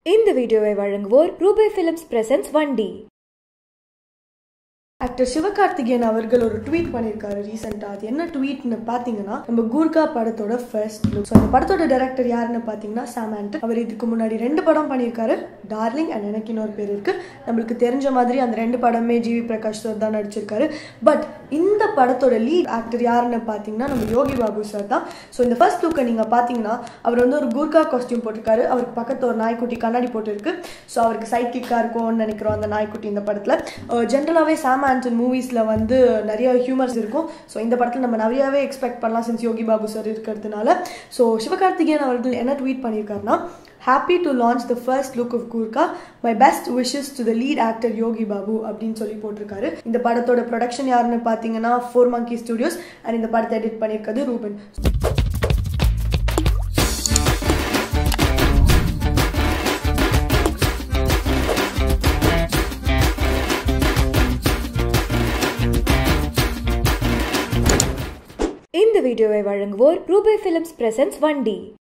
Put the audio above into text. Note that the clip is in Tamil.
இந்த வீடியோவை வழங்குவோர் ரூபே ஃபிலிம்ஸ் பிரசன்ஸ் வண்டி ஆக்டர் சிவகார்த்திகேயன் அவர்கள் ஒரு ட்வீட் பண்ணியிருக்காரு ரீசெண்டாக அது என்ன ட்வீட்னு பார்த்தீங்கன்னா நம்ம கூர்கா படத்தோட ஃபர்ஸ்ட் லுக் ஸோ அந்த படத்தோட டைரக்டர் யாருன்னு பார்த்தீங்கன்னா சாமண்ட் அவர் இதுக்கு முன்னாடி ரெண்டு படம் பண்ணியிருக்காரு டார்லிங் அண்ட் எனக்கு இன்னொரு பேர் இருக்கு நம்மளுக்கு தெரிஞ்ச மாதிரி அந்த ரெண்டு படமே ஜிவி பிரகாஷ் சார் தான் நடிச்சிருக்காரு பட் இந்த படத்தோட லீட் ஆக்டர் யாருன்னு பார்த்தீங்கன்னா நம்ம யோகி பாபு சார் தான் ஸோ இந்த ஃபர்ஸ்ட் லுக்கை நீங்கள் பார்த்தீங்கன்னா அவர் வந்து ஒரு கூர்கா காஸ்டியூம் போட்டிருக்காரு அவருக்கு பக்கத்து ஒரு நாய்க்குட்டி கண்ணாடி போட்டிருக்கு ஸோ அவருக்கு சைட் கிக்காக இருக்கும்னு நினைக்கிறோம் அந்த நாய்க்குட்டி இந்த படத்தில் ஜென்ரலாகவே சாம் ஆண்டன் மூவிஸில் வந்து நிறைய ஹியூமர்ஸ் இருக்கும் ஸோ இந்த படத்தில் நம்ம நிறையாவே எக்ஸ்பெக்ட் பண்ணலாம் சின்ஸ் யோகி பாபு சார் இருக்கிறதுனால ஸோ சிவகார்த்திகேயன் அவர்கள் என்ன ட்வீட் பண்ணியிருக்காருன்னா happy to launch the first look of Gurkha my best wishes to the lead actor Yogi Babu அப்படின்னு சொல்லி போட்டிருக்காரு இந்த படத்தோட ப்ரொடக்ஷன் யாருன்னு பார்த்தீங்கன்னா ஃபோர் மங்கி ஸ்டுடியோஸ் அண்ட் இந்த படத்தை எடிட் பண்ணியிருக்கிறது ரூபன் இந்த வீடியோவை வழங்குவோர் ரூபே ஃபிலிம்ஸ் பிரசன்ஸ் வண்டி